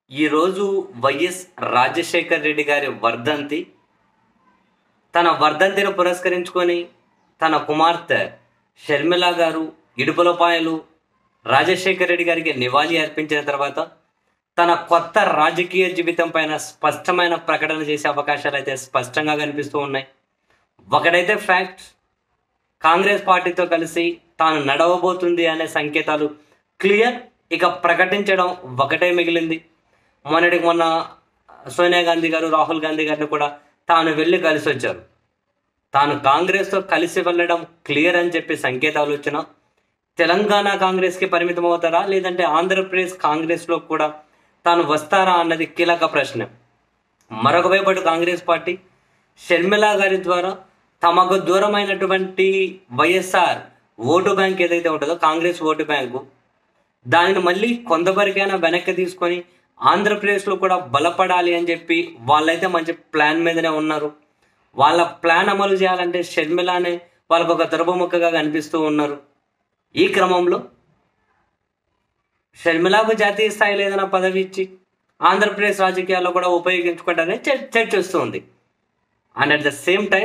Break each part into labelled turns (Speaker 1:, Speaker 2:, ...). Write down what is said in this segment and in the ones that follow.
Speaker 1: ఈరోజు వైఎస్ రాజశేఖర్ రెడ్డి గారి వర్ధంతి తన వర్ధంతిని పురస్కరించుకొని తన కుమార్తె షర్మిల గారు ఇడుపులపాయలు రాజశేఖర్ రెడ్డి గారికి నివాళి అర్పించిన తర్వాత తన కొత్త రాజకీయ జీవితం పైన స్పష్టమైన ప్రకటన చేసే అవకాశాలు అయితే స్పష్టంగా కనిపిస్తూ ఉన్నాయి ఒకటైతే ఫ్యాక్ట్ కాంగ్రెస్ పార్టీతో కలిసి తాను నడవబోతుంది అనే సంకేతాలు క్లియర్ ఇక ప్రకటించడం ఒకటే మిగిలింది మొన్నటికి మొన్న సోనియా గాంధీ గారు రాహుల్ గాంధీ గారిని కూడా తాను వెళ్ళి కలిసి వచ్చారు తాను కాంగ్రెస్తో కలిసి వెళ్ళడం క్లియర్ అని చెప్పి సంకేతాలు వచ్చినా తెలంగాణ కాంగ్రెస్కి పరిమితం అవుతారా లేదంటే ఆంధ్రప్రదేశ్ కాంగ్రెస్లో కూడా తాను వస్తారా అన్నది కీలక ప్రశ్న మరొక వైపు కాంగ్రెస్ పార్టీ షర్మిల గారి ద్వారా తమకు దూరమైనటువంటి వైఎస్ఆర్ ఓటు బ్యాంక్ ఏదైతే ఉంటుందో కాంగ్రెస్ ఓటు బ్యాంకు దానిని మళ్ళీ కొంతవరకైనా వెనక్కి తీసుకొని ఆంధ్రప్రదేశ్లో కూడా బలపడాలి అని చెప్పి వాళ్ళైతే మంచి ప్లాన్ మీదనే ఉన్నారు వాళ్ళ ప్లాన్ అమలు చేయాలంటే షర్మిలానే వాళ్ళకు ఒక దుర్భముఖగా కనిపిస్తూ ఉన్నారు ఈ క్రమంలో షర్మిలాకు జాతీయ స్థాయిలో ఏదైనా పదవి ఇచ్చి ఆంధ్రప్రదేశ్ రాజకీయాల్లో కూడా ఉపయోగించుకుంటారని చర్- చర్చ వస్తుంది and at the same time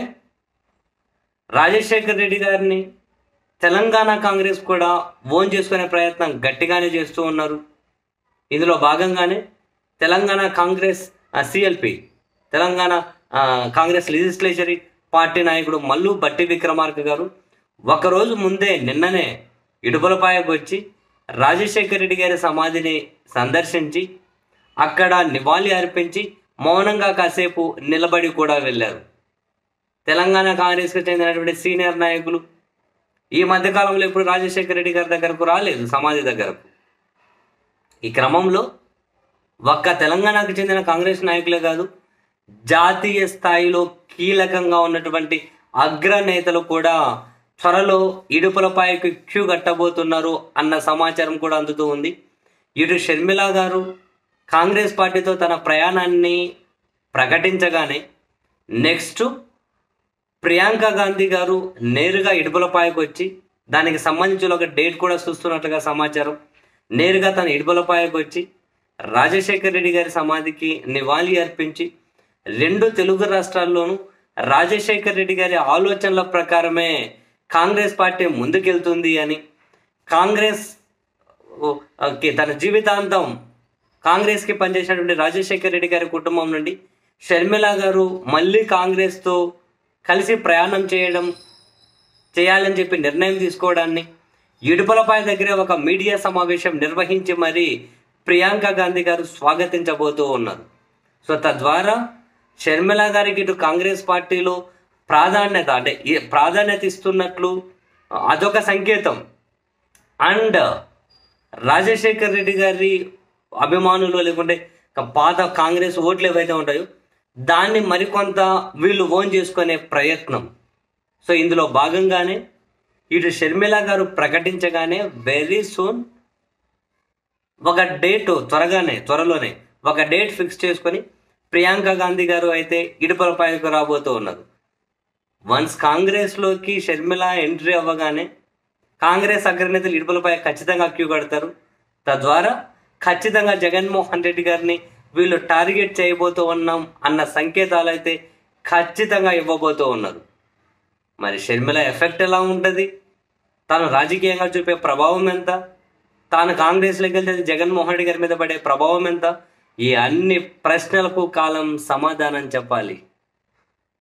Speaker 1: Rajasekhar Reddy గారిని తెలంగాణ కాంగ్రెస్ కూడా ఓన్ చేసుకునే ప్రయత్నం గట్టిగానే చేస్తూ ఉన్నారు ఇందులో భాగంగానే తెలంగాణ కాంగ్రెస్ సిఎల్పి తెలంగాణ ఆ, కాంగ్రెస్ లెజిస్లేచరీ పార్టీ నాయకుడు మల్లు బట్టి విక్రమార్క గారు ఒకరోజు ముందే నిన్ననే ఇడుపులపాయకు వచ్చి రాజశేఖర్ రెడ్డి గారి సమాధిని సందర్శించి అక్కడ నివాళి అర్పించి మౌనంగా కాసేపు నిలబడి కూడా వెళ్ళారు తెలంగాణ కాంగ్రెస్కి చెందినటువంటి సీనియర్ నాయకులు ఈ మధ్యకాలంలో ఇప్పుడు రాజశేఖర రెడ్డి గారి దగ్గరకు రాలేదు సమాధి దగ్గరకు ఈ క్రమంలో ఒక్క తెలంగాణకు చెందిన కాంగ్రెస్ నాయకులే కాదు జాతీయ స్థాయిలో కీలకంగా ఉన్నటువంటి అగ్రనేతలు కూడా త్వరలో ఇడుపులపాయకు క్యూ కట్టబోతున్నారు అన్న సమాచారం కూడా అందుతూ ఉంది ఇటు షర్మిల గారు కాంగ్రెస్ పార్టీతో తన ప్రయాణాన్ని ప్రకటించగానే నెక్స్ట్ ప్రియాంక గాంధీ గారు నేరుగా ఇడుపులపాయకు వచ్చి దానికి సంబంధించిన ఒక డేట్ కూడా చూస్తున్నట్లుగా సమాచారం నేరుగా తన ఇడుపులపాయకు వచ్చి రాజశేఖర్ రెడ్డి గారి సమాధికి నివాళి అర్పించి రెండు తెలుగు రాష్ట్రాల్లోనూ రాజశేఖర్ రెడ్డి గారి ఆలోచనల ప్రకారమే కాంగ్రెస్ పార్టీ ముందుకెళ్తుంది అని కాంగ్రెస్ ఓ, ఓకే, తన జీవితాంతం కాంగ్రెస్కి పనిచేసినటువంటి రాజశేఖర్ రెడ్డి గారి కుటుంబం నుండి షర్మిల గారు మళ్ళీ కాంగ్రెస్తో కలిసి ప్రయాణం చేయడం చేయాలని చెప్పి నిర్ణయం తీసుకోవడాన్ని ఇడుపులపై దగ్గరే ఒక మీడియా సమావేశం నిర్వహించి మరీ ప్రియాంక గాంధీ గారు స్వాగతించబోతూ ఉన్నారు సో తద్వారా షర్మిల గారికి ఇటు కాంగ్రెస్ పార్టీలో ప్రాధాన్యత అంటే ఈ ప్రాధాన్యత ఇస్తున్నట్లు అదొక సంకేతం అండ్ రాజశేఖర్ రెడ్డి గారి అభిమానులు లేకుంటే పాత కాంగ్రెస్ ఓట్లు ఏవైతే ఉంటాయో దాన్ని మరికొంత వీళ్ళు ఓన్ చేసుకునే ప్రయత్నం సో ఇందులో భాగంగానే ఇటు షర్మిల గారు ప్రకటించగానే వెరీ సూన్ ఒక డేట్ త్వరగానే త్వరలోనే ఒక డేట్ ఫిక్స్ చేసుకొని ప్రియాంక గాంధీ గారు అయితే ఇడుపలపాయకు రాబోతూ ఉన్నారు వన్స్ కాంగ్రెస్లోకి షర్మిల ఎంట్రీ అవ్వగానే కాంగ్రెస్ అగ్రనేతలు ఇడుపులపై ఖచ్చితంగా క్యూ కడతారు తద్వారా ఖచ్చితంగా జగన్మోహన్ రెడ్డి గారిని వీళ్ళు టార్గెట్ చేయబోతూ ఉన్నాం అన్న సంకేతాలు అయితే ఖచ్చితంగా ఇవ్వబోతూ ఉన్నారు మరి షర్మిల ఎఫెక్ట్ ఎలా ఉంటుంది తాను రాజకీయంగా చూపే ప్రభావం ఎంత తాను కాంగ్రెస్లోకి వెళ్తే జగన్మోహన్ రెడ్డి గారి మీద పడే ప్రభావం ఎంత ఈ అన్ని ప్రశ్నలకు కాలం సమాధానం చెప్పాలి